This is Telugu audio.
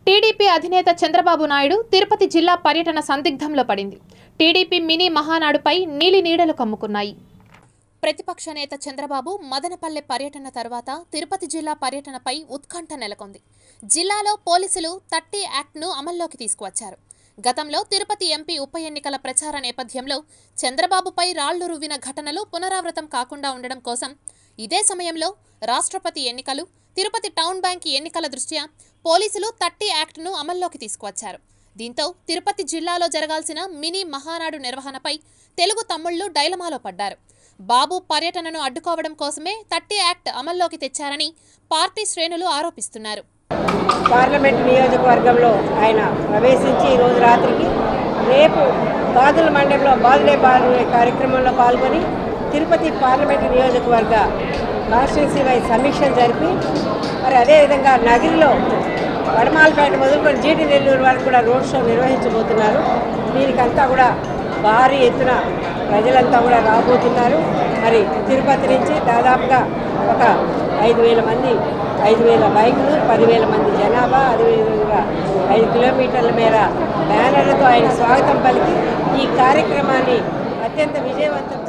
టీడీపీ అధినేత చంద్రబాబు నాయుడు తిరుపతి జిల్లా పర్యటన సందిగ్ధంలో పడింది టీడీపీ మినీ మహానాడుపై నీలి నీడలు కమ్ముకున్నాయి ప్రతిపక్ష నేత చంద్రబాబు మదనపల్లె పర్యటన తర్వాత తిరుపతి జిల్లా పర్యటనపై ఉత్కంఠ నెలకొంది జిల్లాలో పోలీసులు థర్టీ యాక్ట్ను అమల్లోకి తీసుకువచ్చారు గతంలో తిరుపతి ఎంపీ ఉప ఎన్నికల ప్రచార నేపథ్యంలో చంద్రబాబుపై రాళ్లు రువ్విన ఘటనలు పునరావృతం కాకుండా ఉండడం కోసం ఇదే సమయంలో రాష్ట్రపతి ఎన్నికలు తిరుపతి టౌన్ బ్యాంక్ ఎన్నికల దృష్ట్యా పోలీసులు థర్టీ యాక్ట్ను అమల్లోకి తీసుకువచ్చారు దీంతో తిరుపతి జిల్లాలో జరగాల్సిన మినీ మహానాడు నిర్వహణపై తెలుగు తమ్ముళ్లు డైలమాలో పడ్డారు బాబు పర్యటనను అడ్డుకోవడం కోసమే థర్టీ యాక్ట్ అమల్లోకి తెచ్చారని పార్టీ శ్రేణులు ఆరోపిస్తున్నారు పార్లమెంట్ నియోజకవర్గంలో ఆయన ప్రవేశించి ఈరోజు రాత్రికి రేపు బాదుల మండలంలో బాదులే బాదులే కార్యక్రమంలో పాల్గొని తిరుపతి పార్లమెంట్ నియోజకవర్గ కాన్స్టిట్యున్సీ వైజ్ సమీక్షలు జరిపి మరి అదేవిధంగా నగిరిలో వడమాలపేట మొదలుకొని జీడి నెల్లూరు వరకు కూడా రోడ్ షో నిర్వహించబోతున్నారు దీనికంతా కూడా భారీ ఎత్తున ప్రజలంతా కూడా రాబోతున్నారు మరి తిరుపతి నుంచి దాదాపుగా ఒక ఐదు వేల మంది ఐదు వేల బైకులు పదివేల మంది జనాభా అదేవిధంగా ఐదు కిలోమీటర్ల మేర బ్యానర్లతో ఆయన స్వాగతం పలికి ఈ కార్యక్రమాన్ని అత్యంత విజయవంతం